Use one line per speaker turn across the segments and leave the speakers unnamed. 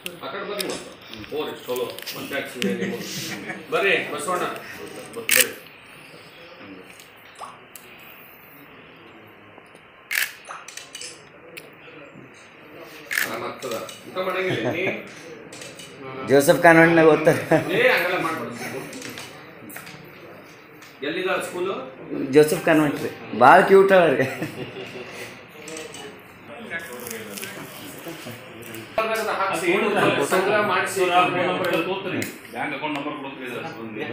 ಆ ಕಡೆ ಬರ್ರಿ ಮತ್ತೆ ಹೋರಿ ಚಲೋ ಮತ್ತೆ ಯಾಕೆ ಸುಮ್ನೆ ನೀವು? ಬರ್ರಿ ಬಸವಣ್ಣ ಬ- ಬರ್ರಿ ಆರಾಮಾಗ್ತದ ಊಟ ಮಾಡಂಗಿಲ್ಲ ನೀ
ಜೋಸಫ್ ಕಾನ್ವೆಂಟ್ನಾಗ ಓದ್ತಾರೆ
ಏ ಹಂಗೆಲ್ಲ ಮಾಡ್ಬೇಡ ಎಲ್ಲಿದ ಸ್ಕೂಲು
ಜೋಸಫ್ ಕಾನ್ವೆಂಟ್ ರೀ ಭಾಳ ಕ್ಯೂಟ್ ಅವ ರೀ
ಹಾಕ್ಸಿ ಸಂಗ್ರಹ ಮಾಡಿಸಿ
ಬ್ಯಾಂಕ್ ಅಕೌಂಟ್ ನಂಬರ್ ಕೊಡ್ತೀರಿ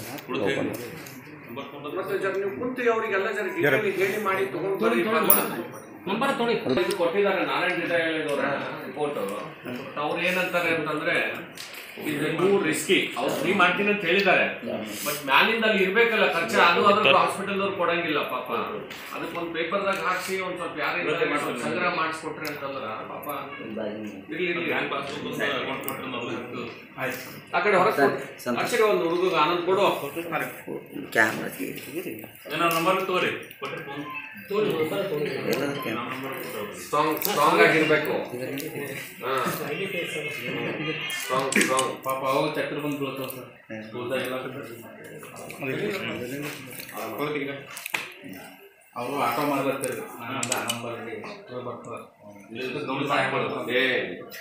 ಮತ್ತೆ ಜರ ನೀವು ಕುಂತು ಅವರಿಗೆಲ್ಲ ಜರ ಡೀಟೇಲ್ ಹೇಳಿ ಮಾಡಿ ತಗೊಂಡು ಬರ್ರಿ ನಂಬರ್ ತೊಳಿ ಇದು ಕೊಟ್ಟಿದ್ದಾರೆ ನಾರಾಯಣ ರಿಟೈಲದವರ ರಿಪೋರ್ಟ್ ಅವ್ರು ಏನಂತಾರೆ ಅಂತಂದ್ರೆ ಇದು ಟೂ ರಿಸ್ಕಿ ಅವ್ರು ಫ್ರೀ ಮಾಡ್ತೀನಿ ಅಂತ ಹೇಳಿದ್ದಾರೆ ಬಟ್ ಮ್ಯಾಲಿಂದ ಅಲ್ಲಿ ಇರ್ಬೇಕಲ್ಲ ಖರ್ಚು ಅದು ಅದ್ರ ಹಾಸ್ಪಿಟಲ್ ಅವ್ರು ಕೊಡಂಗಿಲ್ಲ ಪಾಪ ಅದಕ್ಕೊಂದು ಪೇಪರ್ದಾಗ ಹಾಕ್ಸಿ ಒಂದ್ ಸ್ವಲ್ಪ ಯಾರು ಸಂಗ್ರಹ ಮಾಡಿಸ್ಕೊಟ್ರೆ ಅಂತಂದ್ರ ಪಾಪ ಇರ್ಲಿ ಇರ್ಲಿ
ಬ್ಯಾಂಕ್ ಪಾಸ್ಬುಕ್ ಅಕೌಂಟ್ ಕೊಟ್ಟರೆ ನಾವು
ಆ ಕಡೆ ಹೊರಗೆ ಅಕ್ಷರ ಒಂದು ಹುಡುಗ ಆನಂದ್ ಕೊಡು
ಕ್ಯಾಮ್ರಾ
ಏನೋ ನಂಬರ್ ತಗೋರಿ ಕೊಟ್ಟರೆ ಫೋನ್
ಸ್ಟ್ರಾಂಗ್ ಸ್ಟ್ರಾಂಗ್ ಆಗಿರ್ಬೇಕು ಸ್ಟ್ರಾಂಗ್ ಸ್ಟ್ರಾಂಗ್
ಪಾಪ ಅವಾಗ ಚಕ್ರ ಬಂದು ಬೀಳ್ತಾವ ಸರ್ ಸ್ಕೂಲ್ದಾಗ ಎಲ್ಲ ಅವರು ಆಟೋ ಮಾಡ್ಲತ್ತೀರಿ ನಾನು ಅಂದ ನಂಬರ್ ಬರ್ತಾರೆ ಇಲ್ಲಿ ಗಮನ ಸಹಾಯ ಮಾಡೋದು
ಏ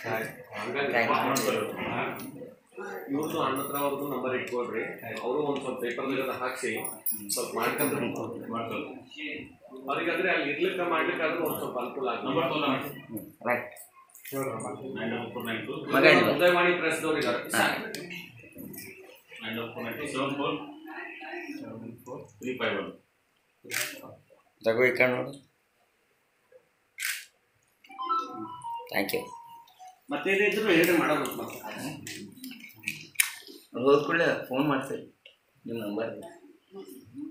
ಇವ್ರದ್ದು ಅಣ್ಣ ಹತ್ರ ಅವ್ರದ್ದು ನಂಬರ್ ಇಟ್ಕೊಳ್ರಿ ಅವರು ಒಂದು ಸ್ವಲ್ಪ ಪೇಪರ್ ಹಾಕ್ಸಿ ಸ್ವಲ್ಪ ಮಾಡ್ಕೊಂಡ್ರೆ
ಮಾಡ್ತಾರೆ
ಅವ್ರಿಗಾದ್ರೆ ಅಲ್ಲಿ ಇರ್ಲಿಕ್ಕೆ ಮಾಡ್ಲಿಕ್ಕಾದ್ರೆ ಒಂದು ಸ್ವಲ್ಪ ಅನುಕೂಲ
ನಂಬರ್
ಆಗ್ತದೆ
ತೊಗೊಂಡ
right
nine double four nine two
ಮಗ ಇಲ್ವಾ?
ಉದಯವಾಣಿ ಪ್ರೆಸ್ದವ್ರು ಇದ್ದಾರೆ
nine double four nine two seven four seven four three five one
ತಗೋ ಈ ಕಡೆ ನೋಡು ಥ್ಯಾಂಕ್ ಯು
ಮತ್ತೇನಿದ್ರು ಹೇಳಿ ಮಾಡೋದು ಮತ್ತೆ
ಹೋದ ಕೂಡಲೇ ಫೋನ್ ಮಾಡ್ತೀವಿ ನಿಮ್ಮ ನಂಬರ್